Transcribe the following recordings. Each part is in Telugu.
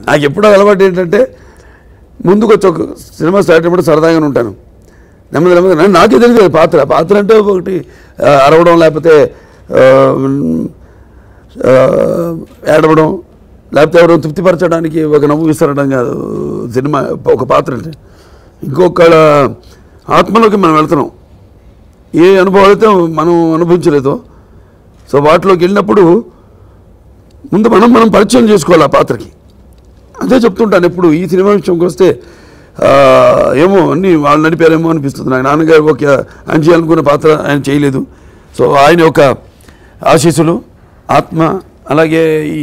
నాకు ఎప్పుడో అలవాటు ఏంటంటే ముందుకు వచ్చి ఒక సినిమా స్టార్ట్ అయినప్పుడు సరదాగానే ఉంటాను నెమ్మది నెమ్మది నా- నాకే తెలియదు అది పాత్ర పాత్ర అంటే ఒకటి ఆ, అరవడం లేకపోతే ఆ, ఆ, ఏడవడం లేకపోతే ఎవరో తృప్తిపరచడానికి ఒక నవ్వు విసరడం కాదు సినిమా ఒక పాత్ర అంటే ఇంకొక ఆత్మలోకి మనం వెళ్తున్నాం ఏ అనుభవాలు అయితే మనం అనుభవించలేదో సో వాటిలోకి వెళ్ళినప్పుడు ముందు మనం మనం పరిచయం చేసుకోవాలి ఆ పాత్రకి అదే చెప్తుంటాను ఎప్పుడు ఈ సినిమా విషయంకి వస్తే ఆ, ఏమో అన్ని వాళ్ళు నడిపారేమో అనిపిస్తుంది నాకు నాన్నగారు ఒక ఆయన చేయాలనుకున్న పాత్ర ఆయన చేయలేదు సో ఆయన యొక్క ఆశీస్సులు ఆత్మ అలాగే ఈ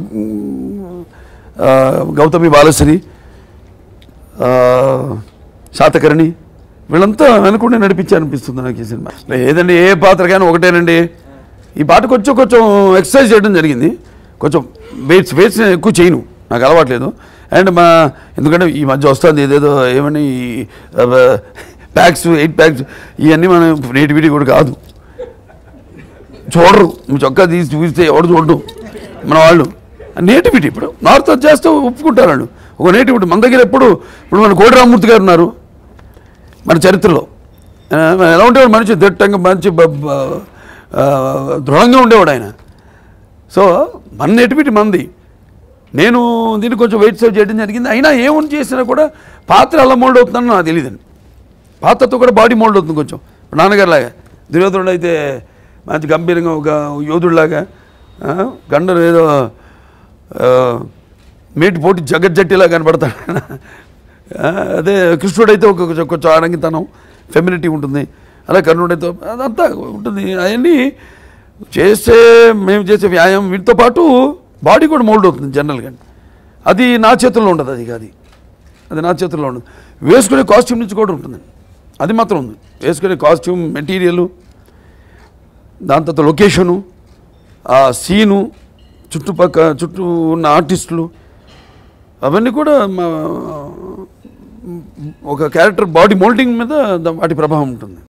ఆ, గౌతమి బాలశ్రీ ఆ, శాతకర్ణి వీళ్ళంతా వెనకుండే నడిపించి అనిపిస్తుంది నాకు ఈ సినిమా ఏదండి ఏ పాత్ర కానీ ఒకటేనండి ఈ పాట కొంచెం కొంచెం ఎక్సర్సైజ్ చేయడం జరిగింది కొంచెం వెయిట్స్ వెయిట్స్ నేను ఎక్కువ చేయను నాకు అలవాట్లేదు అండ్ మా ఎందుకంటే ఈ మధ్య వస్తుంది ఏదేదో ఏమని ప్యాక్స్ ఎయిట్ ప్యాక్స్ ఇవన్నీ మనం నేటివిటీ కూడా కాదు చూడరు నువ్వు చొక్కా తీసి చూస్తే ఎవడు చూడడు మన వాళ్ళు నేటివిటీ ఇప్పుడు నార్త్ చేస్తూ ఒప్పుకుంటారు వాళ్ళు ఒక నేటివిటీ మన దగ్గర ఎప్పుడు ఇప్పుడు మన కోటి రామూర్తి గారు ఉన్నారు మన చరిత్రలో ఆ, ఎలా ఉండేవాడు మనిషి దిట్టంగా మంచి బ- బ- ఆ, దృఢంగా ఉండేవాడు ఆయన సో మన నేటివిటీ మంది నేను దీన్ని కొంచెం వెయిట్ సేవ్ చేయడం జరిగింది అయినా ఏమని చేసినా కూడా పాత్ర అలా మోల్డ్ అవుతుందని నాకు తెలియదండి పాత్రతో కూడా బాడీ మోల్డ్ అవుతుంది కొంచెం ఇప్పుడు నాన్నగారిలాగా దుర్యోధనుడు అయితే మంచి గంభీరంగా ఒక యోధుడిలాగా ఆ, గండరు ఏదో ఆ, మేటి పోటీ జగజ్జట్టిలా కనబడతాడు ఆయన. ఆ, అదే కృష్ణుడు అయితే ఒక కొంచెం కొంచెం ఆడంగితనం ఫెమినిటీ ఉంటుంది అలా కర్ణుడైతే అదంతా ఉంటుంది అవన్నీ చేసే మేము చేసే వ్యాయామం వీటితో పాటు బాడీ కూడా మోల్డ్ అవుతుంది జనరల్గా అది నా చేతుల్లో ఉండదు అది అది అది నా చేతుల్లో ఉండదు వేసుకునే కాస్ట్యూమ్ నుంచి కూడా ఉంటుందండి అది మాత్రం ఉంది వేసుకునే కాస్ట్యూమ్ మెటీరియల్ దాని తర్వాత లొకేషను ఆ సీను చుట్టుపక్క చుట్టూ ఉన్న ఆర్టిస్టులు అవన్నీ కూడా మా- ఒక క్యారెక్టర్ బాడీ మోల్డింగ్ మీద దా- వాటి ప్రభావం ఉంటుంది